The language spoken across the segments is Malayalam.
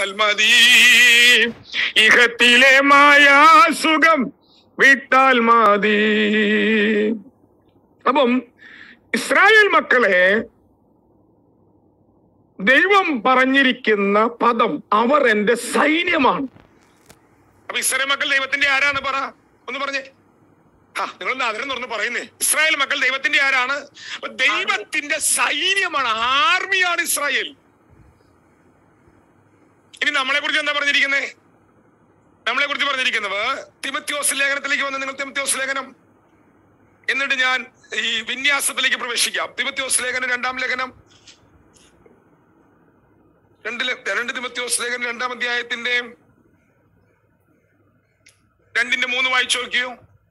വിട്ടാൽ മതി ഇഹത്തിലെ മായാസുഖം വിട്ടാൽ മതി അപ്പം ഇസ്രായേൽ മക്കളെ ദൈവം പറഞ്ഞിരിക്കുന്ന പദം അവർ എന്റെ സൈന്യമാണ് അപ്പൊ ഇസ്രായേൽ മക്കൾ ദൈവത്തിന്റെ ആരാന്ന് പറ ഒന്ന് പറഞ്ഞേ ആ നിങ്ങൾ അതിനെ തുറന്ന് പറയുന്നേ ഇസ്രായേൽ മക്കൾ ദൈവത്തിന്റെ ആരാണ് അപ്പൊ ദൈവത്തിന്റെ സൈന്യമാണ് ആർമിയാണ് ഇസ്രായേൽ ഇനി നമ്മളെ കുറിച്ച് എന്താ പറഞ്ഞിരിക്കുന്നത് നമ്മളെ കുറിച്ച് പറഞ്ഞിരിക്കുന്നത് തിമത്യോസ് ലേഖനത്തിലേക്ക് വന്ന് നിങ്ങൾ തിമത്യോസ് ലേഖനം എന്നിട്ട് ഞാൻ ഈ വിന്യാസത്തിലേക്ക് പ്രവേശിക്കാം തിമത്യോസ് ലേഖനം രണ്ടാം ലേഖനം രണ്ട് ലെ- രണ്ട് തിമത്യോസ് ലേഖനം രണ്ടാം അധ്യായത്തിന്റെ രണ്ടിന്റെ മൂന്ന് വായിച്ചു നോക്കിയോ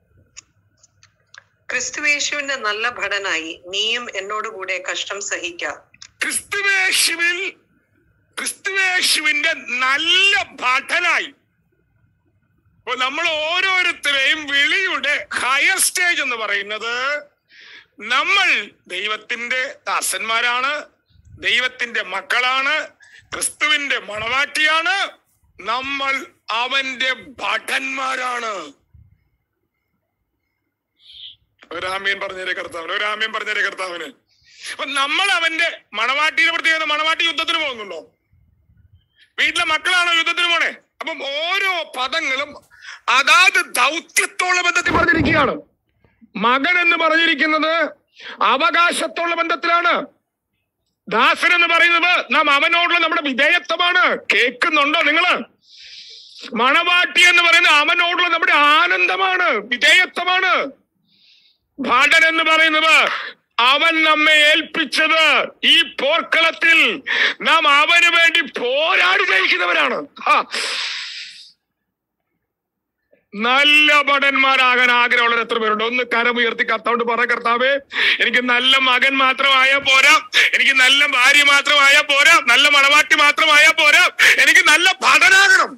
ക്രിസ്തുവേശുവിന്റെ നല്ല ഭടനായി നീയും എന്നോടുകൂടെ കഷ്ടം സഹിക്ക ക്രിസ്തുവേശുവിൽ ക്രിസ്തുവേശുവിന്റെ നല്ല ഭടനായി അപ്പൊ നമ്മൾ ഓരോരുത്തരെയും വിളിയുടെ ഹയർ സ്റ്റേജ് എന്ന് പറയുന്നത് നമ്മൾ ദൈവത്തിന്റെ ദാസന്മാരാണ് ദൈവത്തിന്റെ മക്കളാണ് ക്രിസ്തുവിന്റെ മണവാട്ടിയാണ് നമ്മൾ അവന്റെ ഭടന്മാരാണ് ഒരാമ്യം പറഞ്ഞേരെ കർത്താവിന് ഒരാമ്യം പറഞ്ഞേരെ കർത്താവിന് അപ്പൊ നമ്മൾ അവന്റെ മണവാട്ടിയുടെ പ്രത്യേകത മണവാട്ടി യുദ്ധത്തിന് പോകുന്നുണ്ടോ വീട്ടിലെ മക്കളാണോ യുദ്ധത്തിന് പോണേ അപ്പം ഓരോ പദങ്ങളും അതാത് ദൗത്യത്തോളം ബന്ധത്തിൽ പറഞ്ഞിരിക്കുകയാണ് മകൻ എന്ന് പറഞ്ഞിരിക്കുന്നത് അവകാശത്തോളം ബന്ധത്തിലാണ് ദാസൻ എന്ന് പറയുന്നത് നാം അവനോടുള്ള നമ്മുടെ വിധേയത്വമാണ് കേൾക്കുന്നുണ്ടോ നിങ്ങള് മണവാട്ടി എന്ന് പറയുന്നത് അവനോടുള്ള നമ്മുടെ ആനന്ദമാണ് വിധേയത്വമാണ് ഭാടൻ എന്ന് പറയുന്നത് അവൻ നമ്മെ ഏൽപ്പിച്ചത് ഈ പോർക്കളത്തിൽ നാം അവന് വേണ്ടി പോരാടി ജയിക്കുന്നവരാണ് ഹാ. നല്ല ഭടന്മാരാകാൻ ആഗ്രഹമുള്ളവർ എത്ര പേരുണ്ട് ഒന്ന് കരമുയർത്തി കർത്താവോട് പറ കർത്താവേ എനിക്ക് നല്ല മകൻ മാത്രമായാൽ പോരാ എനിക്ക് നല്ല ഭാര്യ മാത്രമായാൽ പോരാ നല്ല മണവാട്ടി മാത്രമായാൽ പോരാ എനിക്ക് നല്ല ഭടനാകണം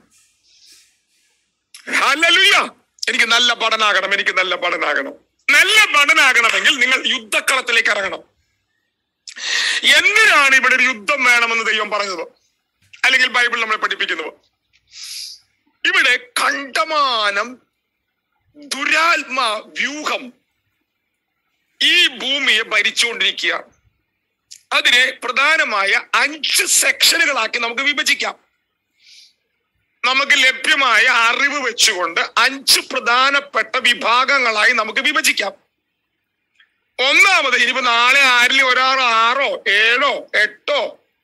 ഹല്ലേലൂയ എനിക്ക് നല്ല പഠനാകണം എനിക്ക് നല്ല പഠനാകണം നല്ല പഠനാകണമെങ്കിൽ നിങ്ങൾ യുദ്ധക്കളത്തിലേക്ക് ഇറങ്ങണം എന്തിനാണ് ഇവിടെ ഒരു യുദ്ധം വേണമെന്ന് ദൈവം പറഞ്ഞത് അല്ലെങ്കിൽ ബൈബിൾ നമ്മളെ പഠിപ്പിക്കുന്നത് ഇവിടെ കണ്ടമാനം ദുരാത്മ വ്യൂഹം ഈ ഭൂമിയെ ഭരിച്ചുകൊണ്ടിരിക്കുക അതിനെ പ്രധാനമായ അഞ്ച് സെക്ഷനുകളാക്കി നമുക്ക് വിഭജിക്കാം നമുക്ക് ലഭ്യമായ അറിവ് വെച്ചുകൊണ്ട് അഞ്ച് പ്രധാനപ്പെട്ട വിഭാഗങ്ങളായി നമുക്ക് വിഭജിക്കാം ഒന്നാമത് ഇനിയിപ്പോ നാളെ ആരിൽ ഒരാൾ ആറോ ഏഴോ എട്ടോ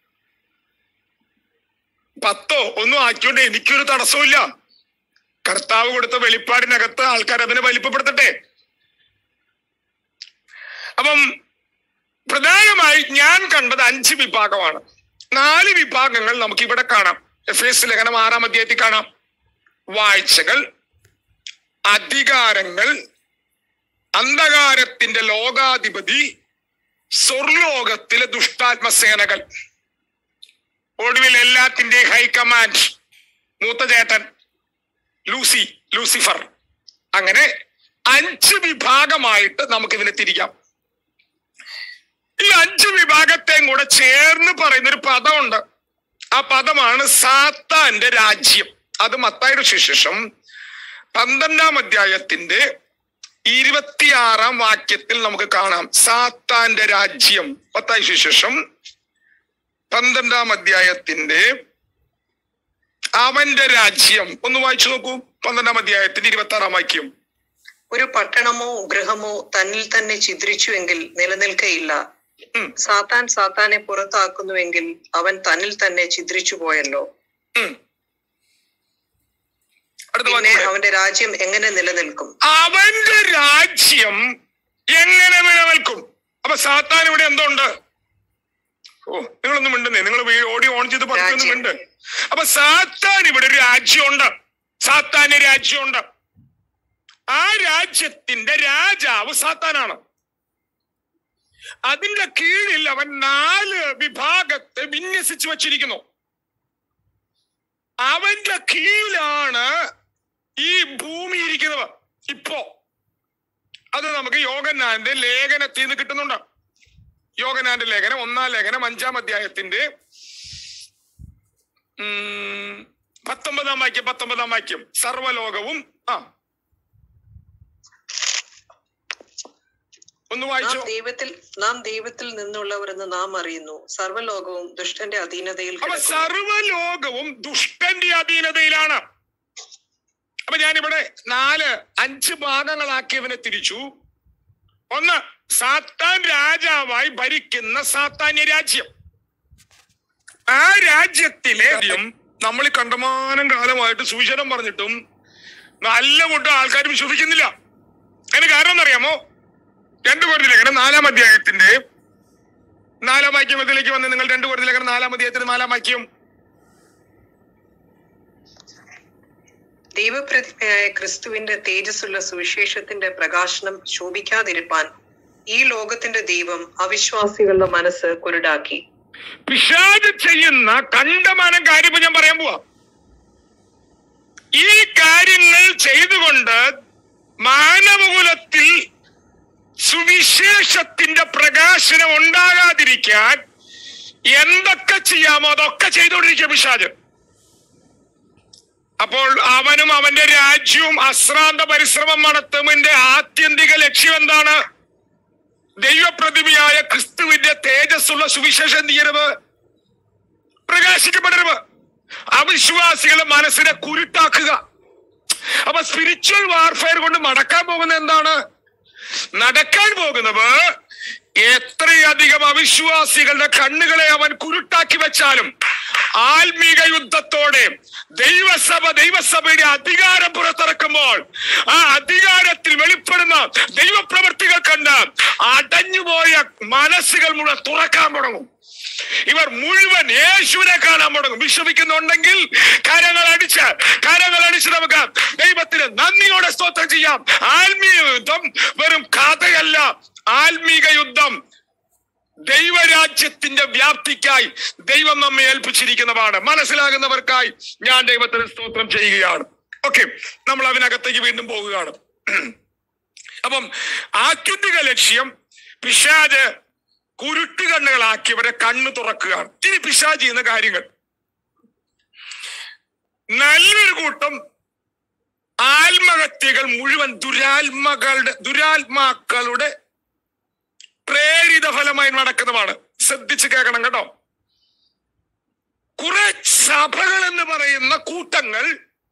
പത്തോ ഒന്നും ആക്കിയോണ്ട് എനിക്കൊരു തടസ്സമില്ല കർത്താവ് കൊടുത്ത വെളിപ്പാടിനകത്ത് ആൾക്കാർ അതിനെ വലിപ്പപ്പെടുത്തട്ടെ അപ്പം പ്രധാനമായി ഞാൻ കണ്ടത് അഞ്ച് വിഭാഗമാണ് നാല് വിഭാഗങ്ങൾ നമുക്ക് ഇവിടെ കാണാം എഫ് എസ് ലേഖനം ആറാം അധ്യായത്തിൽ കാണാം വാഴ്ചകൾ അധികാരങ്ങൾ അന്ധകാരത്തിന്റെ ലോകാധിപതി സ്വർലോകത്തിലെ ദുഷ്ടാത്മസേനകൾ ഒടുവിൽ എല്ലാത്തിന്റെ ഹൈക്കമാൻഡ് മൂത്ത ചേട്ടൻ ലൂസി ലൂസിഫർ അങ്ങനെ അഞ്ച് വിഭാഗമായിട്ട് നമുക്ക് ഇതിനെ തിരിക്കാം ഈ അഞ്ച് വിഭാഗത്തെയും കൂടെ ചേർന്ന് പറയുന്ന ഒരു പദമുണ്ട് ആ പദമാണ് സാത്താന്റെ രാജ്യം അത് മത്തായുടെ സുശേഷം പന്ത്രണ്ടാം അധ്യായത്തിന്റെ ഇരുപത്തിയാറാം വാക്യത്തിൽ നമുക്ക് കാണാം സാത്താന്റെ രാജ്യം മത്തായ സുശേഷം പന്ത്രണ്ടാം അധ്യായത്തിന്റെ അവന്റെ രാജ്യം ഒന്ന് വായിച്ചു നോക്കൂ പന്ത്രണ്ടാം അധ്യായത്തിന്റെ ഇരുപത്തി ആറാം വാക്യം ഒരു പട്ടണമോ ഗൃഹമോ തന്നിൽ തന്നെ ചിദ്രിച്ചുവെങ്കിൽ നിലനിൽക്കയില്ല ഉം, സാത്താൻ സാത്താനെ പുറത്താക്കുന്നുവെങ്കിൽ അവൻ തന്നിൽ തന്നെ ചിദ്രിച്ചു പോയല്ലോ ഉം. അടുത്ത പിന്നെ വാക്യം അവന്റെ രാജ്യം എങ്ങനെ നിലനിൽക്കും അവന്റെ രാജ്യം എങ്ങനെ നിലനിൽക്കും അപ്പൊ സാത്താൻ ഇവിടെ എന്തുണ്ട് ഓ നിങ്ങളൊന്നും മിണ്ടുന്നേ നിങ്ങൾ ഓടി ഓൺ ചെയ്ത് പറഞ്ഞൊന്നും രാജ്യം. മിണ്ട് അപ്പൊ സാത്താൻ ഇവിടെ ഒരു രാജ്യമുണ്ട് സാത്താന് രാജ്യമുണ്ട് ആ രാജ്യത്തിന്റെ രാജാവ് സാത്താനാണ് അതിന്റെ കീഴിൽ അവൻ നാല് വിഭാഗത്തെ വിന്യസിച്ചു വച്ചിരിക്കുന്നു അവന്റെ കീഴിലാണ് ഈ ഭൂമി ഇരിക്കുന്നത് ഇപ്പോ അത് നമുക്ക് യോഗനാന്റെ ലേഖനത്തിൽ നിന്ന് കിട്ടുന്നുണ്ട് യോഗനാന്റെ ലേഖനം ഒന്നാം ലേഖനം അഞ്ചാം അധ്യായത്തിന്റെ ഉം, പത്തൊമ്പതാം വാക്യം പത്തൊമ്പതാം വാക്യം സർവലോകവും ആ ഒന്ന് നാം വായിച്ചോ ദൈവത്തിൽ നാം ദൈവത്തിൽ നിന്നുള്ളവരെന്ന് നാം അറിയുന്നു സർവ്വലോകവും ദുഷ്ടന്റെ അധീനതയിൽ അപ്പൊ കിടക്കുന്നു. സർവലോകവും ദുഷ്ടന്റെ അധീനതയിലാണ് അപ്പൊ ഞാനിവിടെ നാല് അഞ്ച് ഭാഗങ്ങളാക്കി ഇവനെ തിരിച്ചു ഒന്ന് സാത്താൻ രാജാവായി ഭരിക്കുന്ന സാത്താന്യ രാജ്യം ആ രാജ്യത്തിലെ നമ്മൾ ഈ കണ്ടമാനം കാലമായിട്ട് സുവിശേഷം പറഞ്ഞിട്ടും നല്ല കൂട്ടം ആൾക്കാർ വിശ്വസിക്കുന്നില്ല അതിന് കാരണം എന്നറിയാമോ രണ്ടു കോടി ലേഖനം നാലാം അധ്യായത്തിന്റെ നാലാം വാക്യമത്തിലേക്ക് വന്ന് നിങ്ങൾ രണ്ടു കോടി ലേഖനം നാലാം അധ്യായത്തിന്റെ നാലാം വാക്യം ദൈവപ്രതിമയായ ക്രിസ്തുവിന്റെ തേജസ്സുള്ള സുവിശേഷത്തിന്റെ പ്രകാശനം ശോഭിക്കാതിരിപ്പാൻ ഈ ലോകത്തിന്റെ ദൈവം അവിശ്വാസികളുടെ മനസ്സ് കുരുടാക്കി പിശാജ് ചെയ്യുന്ന കണ്ടമാനം കാര്യം ഇപ്പൊ ഞാൻ പറയാൻ പോവാ ഈ കാര്യങ്ങൾ ചെയ്തുകൊണ്ട് മാനവകുലത്തിൽ സുവിശേഷത്തിന്റെ പ്രകാശനം ഉണ്ടാകാതിരിക്കാൻ എന്തൊക്കെ ചെയ്യാമോ അതൊക്കെ ചെയ്തുകൊണ്ടിരിക്കുക പിശാജ് അപ്പോൾ അവനും അവന്റെ രാജ്യവും അശ്രാന്ത പരിശ്രമം നടത്തുന്നതിന്റെ ആത്യന്തിക ലക്ഷ്യം എന്താണ് ദൈവപ്രതിമയായ ക്രിസ്തുവിന്റെ തേജസ്സുള്ള സുവിശേഷം എന്ത് ചെയ്യരുത് പ്രകാശിക്കപ്പെടരുത് അവിശ്വാസികളെ മനസ്സിനെ കുരുട്ടാക്കുക അപ്പൊ സ്പിരിച്വൽ വാർഫെയർ കൊണ്ട് നടക്കാൻ പോകുന്ന എന്താണ് നടക്കാൻ പോകുന്നത് എത്രയധികം അവിശ്വാസികളുടെ കണ്ണുകളെ അവൻ കുരുട്ടാക്കി വെച്ചാലും ആത്മീക യുദ്ധത്തോടെ ദൈവസഭ ദൈവസഭയുടെ അധികാരം പുറത്തിറക്കുമ്പോൾ ആ അധികാരത്തിൽ വെളിപ്പെടുന്ന ദൈവപ്രവർത്തികൾ കണ്ട് അടഞ്ഞുപോയ മനസ്സുകൾ മുഴുവൻ തുറക്കാൻ തുടങ്ങും ഇവർ മുഴുവൻ യേശുവിനെ കാണാൻ തുടങ്ങും വിശ്വസിക്കുന്നുണ്ടെങ്കിൽ കരങ്ങൾ അടിച്ച് കരങ്ങൾ അടിച്ച് നമുക്ക് ദൈവത്തിന് നന്ദിയോടെ സ്തോത്രം ചെയ്യാം ആത്മീയ യുദ്ധം വെറും കഥയല്ല ആത്മീക യുദ്ധം ദൈവരാജ്യത്തിന്റെ വ്യാപ്തിക്കായി ദൈവം നമ്മെ ഏൽപ്പിച്ചിരിക്കുന്നതാണ് മനസ്സിലാകുന്നവർക്കായി ഞാൻ ദൈവത്തിന് സ്തോത്രം ചെയ്യുകയാണ് ഓക്കെ നമ്മൾ അതിനകത്തേക്ക് വീണ്ടും പോവുകയാണ് അപ്പം ആത്യന്തിക ലക്ഷ്യം പിശാജ് കുരുട്ടുകണ്ണുകളാക്കിയവരെ കണ്ണ് തുറക്കുകയാണ് ഇനി പിശാജ് ചെയ്യുന്ന കാര്യങ്ങൾ നല്ലൊരു കൂട്ടം ആത്മഹത്യകൾ മുഴുവൻ ദുരാത്മകളുടെ ദുരാത്മാക്കളുടെ പ്രേരിത ഫലമായി നടക്കുന്നതാണ് ശ്രദ്ധിച്ച് കേൾക്കണം കേട്ടോ കുറെ സഭകൾ എന്ന് പറയുന്ന കൂട്ടങ്ങൾ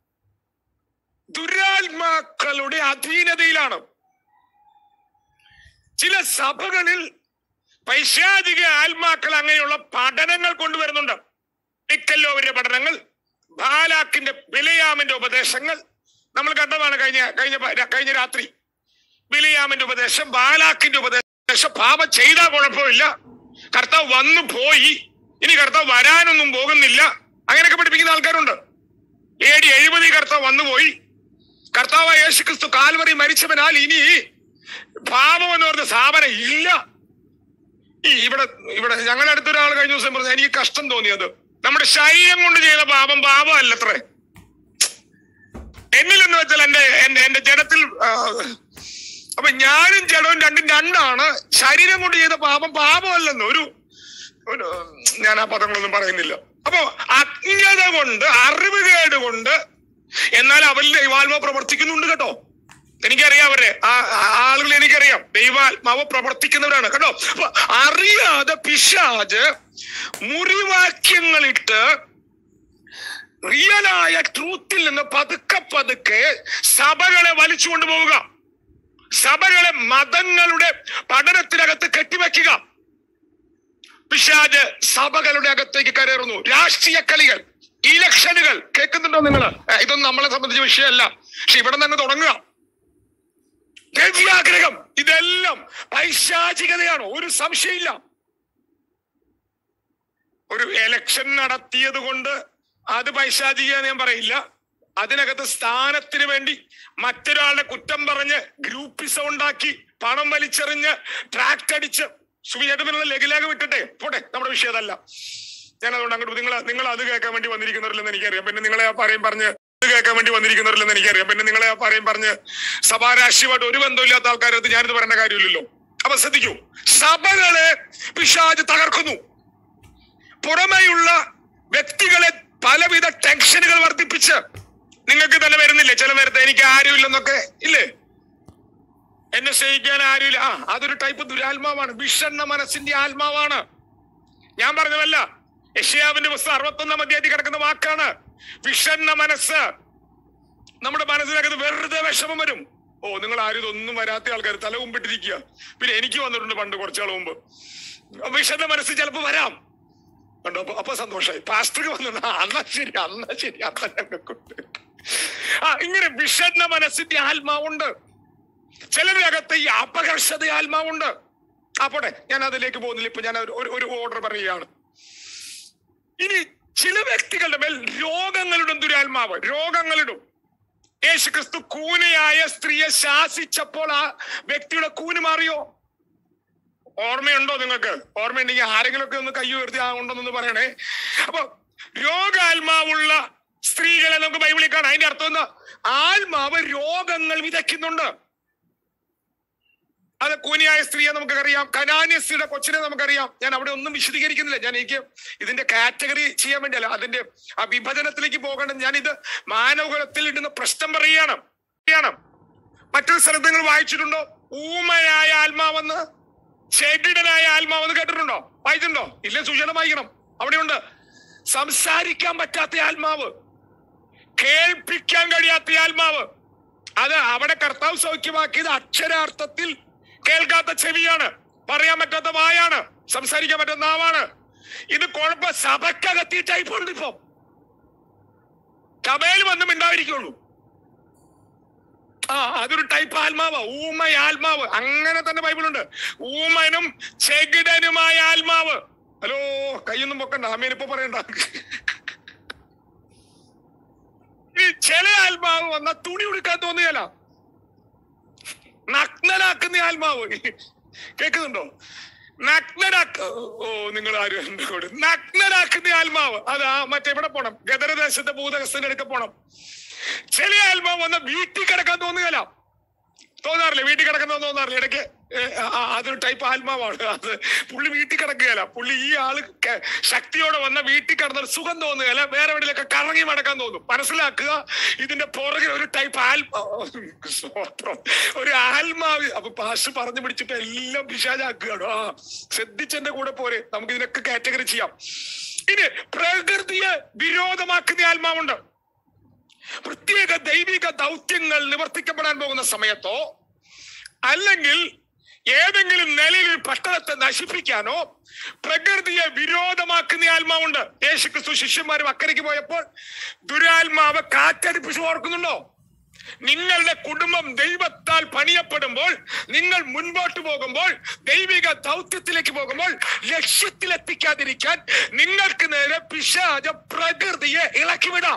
ദുരാത്മാക്കളുടെ അധീനതയിലാണ് ചില സഭകളിൽ പൈശാചിക ആത്മാക്കൾ അങ്ങനെയുള്ള പഠനങ്ങൾ കൊണ്ടുവരുന്നുണ്ട് നിക്കല്ലോവരുടെ പഠനങ്ങൾ ബാലാക്കിന്റെ ബിലയാമിന്റെ ഉപദേശങ്ങൾ നമ്മൾ കണ്ടതാണ് കഴിഞ്ഞ കഴിഞ്ഞ പ- കഴിഞ്ഞ രാത്രി ബിലിയാമിന്റെ ഉപദേശം ബാലാക്കിന്റെ ഉപദേശം പാപം ചെയ്താൽ കുഴപ്പമില്ല കർത്താവ് വന്നു പോയി ഇനി കർത്താവ് വരാനൊന്നും പോകുന്നില്ല അങ്ങനെയൊക്കെ പഠിപ്പിക്കുന്ന ആൾക്കാരുണ്ട് എ ഡി എഴുപതി കർത്താവ് വന്നുപോയി കർത്താവ് യേശു ക്രിസ്തു കാൽവറി മരിച്ചവനാൽ ഇനി പാപം എന്ന് പറഞ്ഞ സ്ഥാപനം ഇല്ല ഈ ഇവിടെ ഇവിടെ ഞങ്ങളുടെ അടുത്തൊരാൾ കഴിഞ്ഞ ദിവസം പറഞ്ഞു എനിക്ക് കഷ്ടം തോന്നിയത് നമ്മുടെ ശരീരം കൊണ്ട് ചെയ്ത പാപം പാപമല്ലത്രേ എന്നിൽ എന്ന് വെച്ചാൽ എന്റെ എന്റെ എന്റെ ജഡത്തിൽ ആ, അപ്പൊ ഞാനും ജഡവും രണ്ടും രണ്ടാണ് ശരീരം കൊണ്ട് ചെയ്ത പാപം പാപമല്ലെന്ന് ഒരു ഒരു ഞാൻ ആ പദങ്ങളൊന്നും പറയുന്നില്ല അപ്പൊ അജ്ഞത കൊണ്ട് അറിവുകേട് കൊണ്ട് എന്നാൽ അവരിൽ ദൈവാത്മ പ്രവർത്തിക്കുന്നുണ്ട് കേട്ടോ എനിക്കറിയാം അവരെ ആ ആ ആളുകൾ എനിക്കറിയാം ദൈവാത്മാവ് പ്രവർത്തിക്കുന്നവരാണ് കേട്ടോ അപ്പൊ അറിയാതെ പിശാജ് മുറിവാക്യങ്ങളിട്ട് റിയലായ ട്രൂത്തിൽ നിന്ന് പതുക്കെ പതുക്കെ സഭകളെ വലിച്ചു കൊണ്ടുപോവുക സഭകളെ മതങ്ങളുടെ പഠനത്തിനകത്ത് കെട്ടിവെക്കുക പിശാജ് സഭകളുടെ അകത്തേക്ക് കയറുന്നു രാഷ്ട്രീയ കളികൾ ഇലക്ഷനുകൾ കേൾക്കുന്നുണ്ടോ നിങ്ങൾ ഇതൊന്നും നമ്മളെ സംബന്ധിച്ച വിഷയമല്ല പക്ഷെ ഇവിടെ തന്നെ തുടങ്ങുക ദ്രവ്യാഗ്രഹം ഇതെല്ലാം പൈശാചികതയാണ് ഒരു സംശയമില്ല ഒരു എലക്ഷൻ നടത്തിയത് കൊണ്ട് അത് പൈശാചിക ഞാൻ പറയില്ല അതിനകത്ത് സ്ഥാനത്തിന് വേണ്ടി മറ്റൊരാളുടെ കുറ്റം പറഞ്ഞ് ഗ്രൂപ്പിസം ഉണ്ടാക്കി പണം വലിച്ചെറിഞ്ഞ് ട്രാക്ട് അടിച്ച് സുവിചേട്ടനുള്ള ലഘുലേഖ വിട്ടിട്ടെ പോട്ടെ നമ്മുടെ വിഷയം അതല്ല ഞാൻ അതുകൊണ്ട് അങ്ങോട്ട് നിങ്ങൾ നിങ്ങൾ അത് കേൾക്കാൻ വേണ്ടി വന്നിരിക്കുന്നവരില്ലെന്ന് എനിക്കറിയാം പിന്നെ നിങ്ങളെ ആ പറയും പറഞ്ഞ് ഇത് കേൾക്കാൻ വേണ്ടി വന്നിരിക്കുന്നവരില്ലെന്ന് എനിക്കറിയാം പിന്നെ നിങ്ങളെ ആ പറയും പറഞ്ഞ് സഭാ രാഷ്ട്രീയമായിട്ട് ഒരു ബന്ധമില്ലാത്ത ആൾക്കാരത്ത് ഞാനിത് പറയേണ്ട കാര്യമില്ലല്ലോ അപ്പൊ ശ്രദ്ധിക്കൂ സഭകളെ പിശാജ് തകർക്കുന്നു പുറമെയുള്ള വ്യക്തികളെ പലവിധ ടെൻഷനുകൾ വർദ്ധിപ്പിച്ച് നിങ്ങൾക്ക് തന്നെ വരുന്നില്ലേ ചില നേരത്തെ എനിക്ക് ആരുമില്ലെന്നൊക്കെ ഇല്ലേ എന്നെ സ്നേഹിക്കാൻ ആരുമില്ല ആ അതൊരു ടൈപ്പ് ദുരാത്മാവാണ് വിഷണ്ണ മനസ്സിന്റെ ആത്മാവാണ് ഞാൻ പറഞ്ഞതല്ല യഷ്യാവിന്റെ പുസ്തകം അറുപത്തൊന്നാം അധ്യായത്തിൽ കിടക്കുന്ന വാക്കാണ് വിഷണ്ണ മനസ്സ് നമ്മുടെ മനസ്സിനകത്ത് വെറുതെ വിഷമം വരും ഓ നിങ്ങൾ ആരും ഇതൊന്നും വരാത്ത ആൾക്കാർ തല മുമ്പിട്ടിരിക്കുക പിന്നെ എനിക്ക് വന്നിട്ടുണ്ട് പണ്ട് കുറച്ചാൾ മുമ്പ് വിഷണ്ണ മനസ്സ് ചിലപ്പോ വരാം കണ്ടോ അപ്പൊ അപ്പൊ സന്തോഷമായി പാസ്റ്റർക്ക് വന്നത് ആ, എന്നാ ശരി അന്നാ ശരി അന്ന ഞങ്ങൾക്കുണ്ട് ആ ഇങ്ങനെ വിഷണ്ണ മനസ്സിന്റെ ആത്മാവുണ്ട് ചിലരുടെ അകത്ത് ഈ അപകർഷത ആത്മാവുണ്ട് ആ പോട്ടെ ഞാൻ അതിലേക്ക് പോകുന്നില്ല ഇപ്പൊ ഞാൻ ഒരു- ഒരു- ഒരു ഓർഡർ പറയുകയാണ് ഇനി ചില വ്യക്തികളുടെ മേൽ രോഗങ്ങളുടെ ദുരാത്മാവ് രോഗങ്ങളിടും യേശു ക്രിസ്തു കൂനയായ സ്ത്രീയെ ശാസിച്ചപ്പോൾ ആ വ്യക്തിയുടെ കൂന് മാറിയോ ഓർമ്മയുണ്ടോ നിങ്ങൾക്ക് ഓർമ്മയുണ്ടെങ്കിൽ ആരെങ്കിലും ഒക്കെ ഒന്ന് കൈ ഉയർത്തി ആ ഉണ്ടെന്നൊന്ന് പറയണേ അപ്പൊ രോഗാത്മാവുള്ള സ്ത്രീകളെ നമുക്ക് ബൈബിളിൽ കാണാം അതിന്റെ അർത്ഥം എന്താ ആത്മാവ് രോഗങ്ങൾ വിതയ്ക്കുന്നുണ്ട് അത് കൂനിയായ സ്ത്രീയെ നമുക്കറിയാം കനാന്യസ്ത്രീയുടെ കൊച്ചിനെ നമുക്കറിയാം ഞാൻ അവിടെ ഒന്നും വിശദീകരിക്കുന്നില്ല ഞാൻ എനിക്ക് ഇതിന്റെ കാറ്റഗറി ചെയ്യാൻ വേണ്ടിയല്ല അതിന്റെ ആ വിഭജനത്തിലേക്ക് പോകണം ഞാൻ ഇത് മാനവകുലത്തിൽ ഇടുന്ന പ്രശ്നം പറയുകയാണ് പറയാണ്. മറ്റൊരു സ്ഥലത്ത് നിങ്ങൾ വായിച്ചിട്ടുണ്ടോ ഊമയായ ആത്മാവെന്ന് ചെകിടനായ ആത്മാവെന്ന് കേട്ടിട്ടുണ്ടോ വായിച്ചിട്ടുണ്ടോ ഇല്ല സൂചന വായിക്കണം അവിടെയുണ്ട് സംസാരിക്കാൻ പറ്റാത്ത ആത്മാവ് കേൾപ്പിക്കാൻ കഴിയാത്ത ആത്മാവ് അത് അവിടെ കർത്താവ് സൗഖ്യമാക്കിയത് അക്ഷരാർത്ഥത്തിൽ കേൾക്കാത്ത ചെവിയാണ് പറയാൻ പറ്റാത്ത വായാണ് സംസാരിക്കാൻ പറ്റുന്ന നാവാണ് ഇത് കുഴപ്പ സഭക്കകത്തി ടൈപ്പ് ഉണ്ട് ഇപ്പൊ സഭയിൽ വന്നും ഉണ്ടായിരിക്കുള്ളൂ ആ അതൊരു ടൈപ്പ് ആത്മാവ് ഊമ ആത്മാവ് അങ്ങനെ തന്നെ ബൈബിളുണ്ട് ഊമനും ചെകിടനുമായ ആത്മാവ് ഹലോ കൈയൊന്നും പൊക്കണ്ട അമ്മേൻ ഇപ്പൊ പറയണ്ട ഈ ചില ആത്മാവ് വന്ന തുണി ഉടുക്കാൻ തോന്നിയല്ല നഗ്നനാക്കുന്ന ആത്മാവ് കേൾക്കുന്നുണ്ടോ നഗ്നനാക്ക ഓ നിങ്ങൾ ആരും എന്റെ കൂടെ നഗ്നനാക്കുന്ന ആത്മാവ് അതാ മറ്റെവിടെ പോണം ഗദരദേശത്തെ ഭൂതകസ്ഥന്റെ അടുക്ക പോണം ചില ആത്മാവ് വന്ന വീട്ടിൽ കിടക്കാൻ തോന്നുകയല്ല തോന്നാറില്ല വീട്ടിൽ കിടക്കുന്ന തോന്നാറില്ല ഇടയ്ക്ക് ഏ, ആ, ആ, അതൊരു ടൈപ്പ് ആത്മാവാണ് അത് പുള്ളി വീട്ടിൽ കിടക്കുകയല്ല പുള്ളി ഈ ആള് ക- ശക്തിയോടെ വന്ന വീട്ടിൽ കിടന്ന സുഖം തോന്നുകയല്ല വേറെ എവിടെയൊക്കെ കറങ്ങി മടക്കാൻ തോന്നും മനസ്സിലാക്കുക ഇതിന്റെ പുറകിൽ ഒരു ടൈപ്പ് ആത്മാ സ്തോത്രം. ഒരു ആത്മാവ് അപ്പൊ പാസ് പറഞ്ഞു പിടിച്ചിട്ട് എല്ലാം പിശാചാക്കുകയാണ് ആ ശ്രദ്ധിച്ചെന്റെ കൂടെ പോരെ നമുക്ക് ഇതിനൊക്കെ കാറ്റഗറി ചെയ്യാം ഇനി പ്രകൃതിയെ വിരോധമാക്കുന്ന ആത്മാവുണ്ട് പ്രത്യേക ദൈവിക ദൗത്യങ്ങൾ നിവർത്തിക്കപ്പെടാൻ പോകുന്ന സമയത്തോ അല്ലെങ്കിൽ ഏതെങ്കിലും നിലയിൽ ഒരു പട്ടണത്തെ നശിപ്പിക്കാനോ പ്രകൃതിയെ വിരോധമാക്കുന്ന ആത്മാവുണ്ട് യേശു ക്രിസ്തു ശിഷ്യന്മാരും അക്കരയ്ക്ക് പോയപ്പോൾ ദുരാത്മാവ് കാറ്റടിപ്പിച്ച് ഓർക്കുന്നുണ്ടോ നിങ്ങളുടെ കുടുംബം ദൈവത്താൽ പണിയപ്പെടുമ്പോൾ നിങ്ങൾ മുൻപോട്ട് പോകുമ്പോൾ ദൈവിക ദൗത്യത്തിലേക്ക് പോകുമ്പോൾ ലക്ഷ്യത്തിലെത്തിക്കാതിരിക്കാൻ നിങ്ങൾക്ക് നേരെ പിശാച പ്രകൃതിയെ ഇളക്കിവിടാം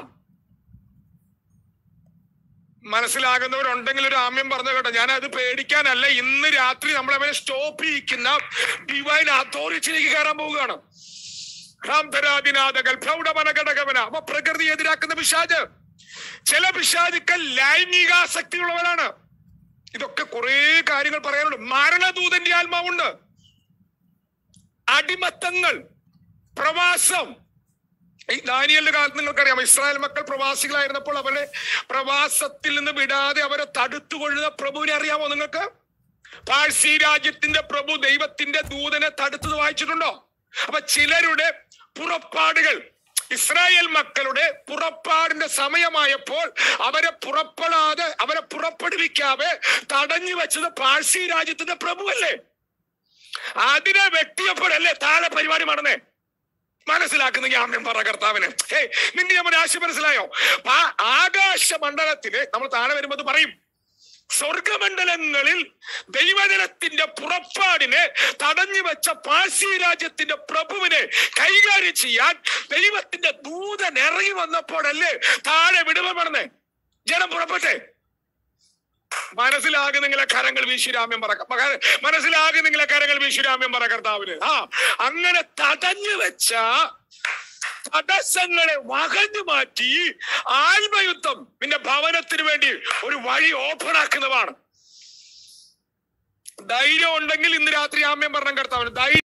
മനസ്സിലാകുന്നവരുണ്ടെങ്കിൽ ഒരു ആമ്യം പറഞ്ഞു കേട്ടോ ഞാൻ അത് പേടിക്കാനല്ല ഇന്ന് രാത്രി നമ്മൾ അവനെ സ്റ്റോപ്പ് ചെയ്യിക്കുന്ന ഡിവൈൻ അതോറിറ്റിയിലേക്ക് കയറാൻ പോവുകയാണ് റാംധരാദിനാഥകൾ പ്രൗഢമനഘടകവന അപ്പൊ പ്രകൃതി എതിരാക്കുന്ന പിശാജ് ചില പിശാചുക്കൾ ലൈംഗികാസക്തിയുള്ളവരാണ് ഇതൊക്കെ കുറെ കാര്യങ്ങൾ പറയാനുണ്ട് മരണദൂതന്റെ ആത്മാവുണ്ട് അടിമത്തങ്ങൾ പ്രവാസം ഈ ദാനിയലിന്റെ കാലത്ത് നിങ്ങൾക്കറിയാം ഇസ്രായേൽ മക്കൾ പ്രവാസികളായിരുന്നപ്പോൾ അവരെ പ്രവാസത്തിൽ നിന്ന് വിടാതെ അവരെ തടുത്തുകൊള്ളുന്ന പ്രഭുവിനെ അറിയാമോ നിങ്ങൾക്ക് പാഴ്സി രാജ്യത്തിന്റെ പ്രഭു ദൈവത്തിന്റെ ദൂതനെ തടുത്തത് വായിച്ചിട്ടുണ്ടോ അപ്പൊ ചിലരുടെ പുറപ്പാടുകൾ ഇസ്രായേൽ മക്കളുടെ പുറപ്പാടിന്റെ സമയമായപ്പോൾ അവരെ പുറപ്പെടാതെ അവരെ പുറപ്പെടുവിക്കാതെ തടഞ്ഞു വെച്ചത് പാഴ്സി രാജ്യത്തിന്റെ പ്രഭുവല്ലേ അതിനെ വ്യക്തിയപ്പോഴല്ലേ താഴെ പരിപാടി നടന്നേ മനസ്സിലാക്കുന്ന ഞാൻ പറ കർത്താവിന് ഹേ നിന്റെ നമ്മുടെ ആശയം മനസ്സിലായോ ആ ആകാശ മണ്ഡലത്തിന് നമ്മൾ താഴെ വരുമ്പോൾ അത് പറയും സ്വർഗമണ്ഡലങ്ങളിൽ ദൈവജനത്തിന്റെ പുറപ്പാടിനെ തടഞ്ഞു വെച്ച പാഴ്സി രാജ്യത്തിന്റെ പ്രഭുവിനെ കൈകാര്യം ചെയ്യാൻ ദൈവത്തിന്റെ ദൂതൻ ഇറങ്ങി വന്നപ്പോഴല്ലേ താഴെ വിടുവപ്പെടുന്നേ ജനം പുറപ്പെട്ടെ മനസ്സിലാകെ നിങ്ങളെ കരങ്ങൾ വീശുരാമ്യം പറ മക- മനസ്സിലാകെ നിങ്ങളെ കരങ്ങൾ വീശുരാമ്യം പറ കർത്താവിന് ആ അങ്ങനെ തടഞ്ഞു വെച്ച തടസ്സങ്ങളെ വകഞ്ഞു മാറ്റി ആത്മയുദ്ധം നിന്റെ ഭവനത്തിന് വേണ്ടി ഒരു വഴി ഓപ്പൺ ആക്കുന്നതാണ് ധൈര്യം ഉണ്ടെങ്കിൽ ഇന്ന് രാത്രി ആമ്യം പറഞ്ഞ കർത്താവിന് ധൈര്യം